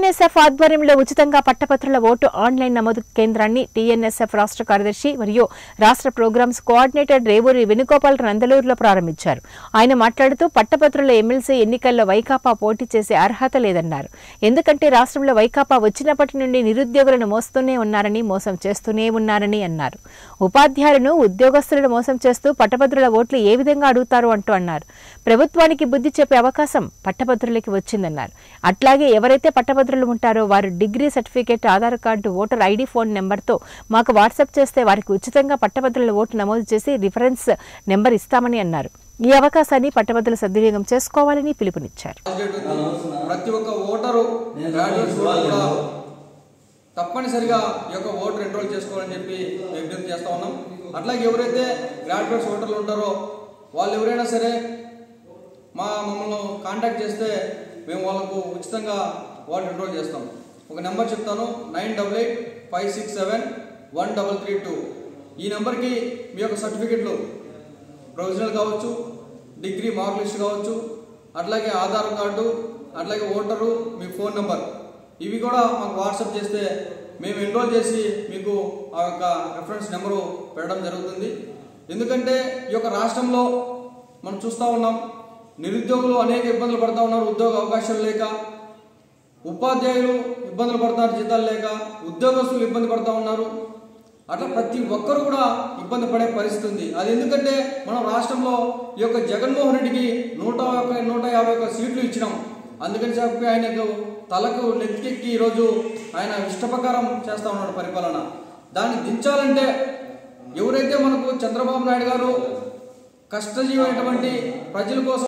TNSF ఆధ్వర్యంలో ఉచితంగా పట్టపత్రుల vote online నమోదు కేంద్రాన్ని టీఎన్ఎస్ఎఫ్ రాష్ట్ర కార్యదర్శి మరియు రాష్ట్ర ప్రోగ్రామ్స్ కోఆర్డినేటర్ రేవూరి వేణుగోపాల్ నందలూరులో ప్రారంభించారు ఆయన మాట్లాడుతూ పట్టపత్రుల ఎమ్మెల్సీ ఎన్నికల్లో వైకాపా పోటీ చేసే అర్హత లేదన్నారు ఎందుకంటే రాష్ట్రంలో వైకాపా వచ్చినప్పటి నుండి నిరుద్యోగులను మోస్తూనే ఉన్నారని మోసం చేస్తూనే ఉన్నారని అన్నారు ఉపాధ్యాయులను ఉద్యోగస్తులను మోసం చేస్తూ పట్టభద్రుల ఓట్లు ఏ విధంగా అడుగుతారు అంటూ అన్నారు ప్రభుత్వానికి బుద్ధి చెప్పే అవకాశం పట్టభద్రులకి వచ్చిందన్నారు అట్లాగే ఎవరైతే పట్టభద్రులు ఉంటారో వారు degree certificate Aadhaar card voter ID phone నెంబర్తో మాకు వాట్సాప్ చేస్తే వారికి ఉచితంగా పట్టభద్రుల ఓటు నమోదు చేసి రిఫరెన్స్ నెంబర్ ఇస్తామని అన్నారు ఈ అవకాశాన్ని పట్టభద్రులు సద్వినియోగం చేసుకోవాలని పిలుపునిచ్చారు లాస్ట్ డేట్ ఉంది. ప్రతి ఒక్క ఓటరు గ్రాడ్యుయేట్స్ ఓటర్ కూడా తప్పనిసరిగా ఈ యొక్క ఓటర్ ఎన్రోల్ చేసుకోవాలని చెప్పి విజ్ఞప్తి చేస్తా ఉన్నాం అట్లాగే ఎవరైతే గ్రాడ్యుయేట్స్ ఓటర్లు ఉంటారో వాళ్ళు ఎవరైనా సరే మా మమ్మల్ని కాంటాక్ట్ చేస్తే మేము వాళ్ళకు ఉచితంగా ఓటర్ ఎన్రోల్ చేస్తాం ఒక నెంబర్ చెప్తాను nine double eight five six seven one double three two ఈ నెంబర్కి మీ యొక్క సర్టిఫికెట్లు ప్రొవిజనల్ కావచ్చు డిగ్రీ మార్క్ లిస్ట్ కావచ్చు అట్లాగే ఆధార్ కార్డు అట్లాగే ఓటరు మీ ఫోన్ నెంబర్ ఇవి కూడా మాకు వాట్సాప్ చేస్తే మేము ఎన్రోల్ చేసి మీకు ఆ యొక్క రెఫరెన్స్ నెంబరు పెట్టడం జరుగుతుంది ఎందుకంటే ఈ యొక్క రాష్ట్రంలో మనం చూస్తూ ఉన్నాం నిరుద్యోగులు అనేక ఇబ్బందులు పడుతూ ఉన్నారు ఉద్యోగ అవకాశాలు లేక ఉపాధ్యాయులు ఇబ్బందులు పడుతున్నారు జీతాలు లేక ఉద్యోగస్తులు ఇబ్బంది పడుతూ ఉన్నారు అట్లా ప్రతి ఒక్కరు కూడా ఇబ్బంది పడే పరిస్థితి ఉంది అది ఎందుకంటే మనం రాష్ట్రంలో ఈ యొక్క జగన్మోహన్ రెడ్డికి నూట ఒక నూట యాభై ఒక్క సీట్లు ఇచ్చినాం అందుకని చెప్పి ఆయనకు తలకు నెత్తికెక్కి ఈరోజు ఆయన ఇష్టప్రకారం చేస్తా ఉన్నాడు పరిపాలన దాన్ని దించాలంటే ఎవరైతే మనకు చంద్రబాబు నాయుడు గారు కష్టజీవి అయినటువంటి ప్రజల కోసం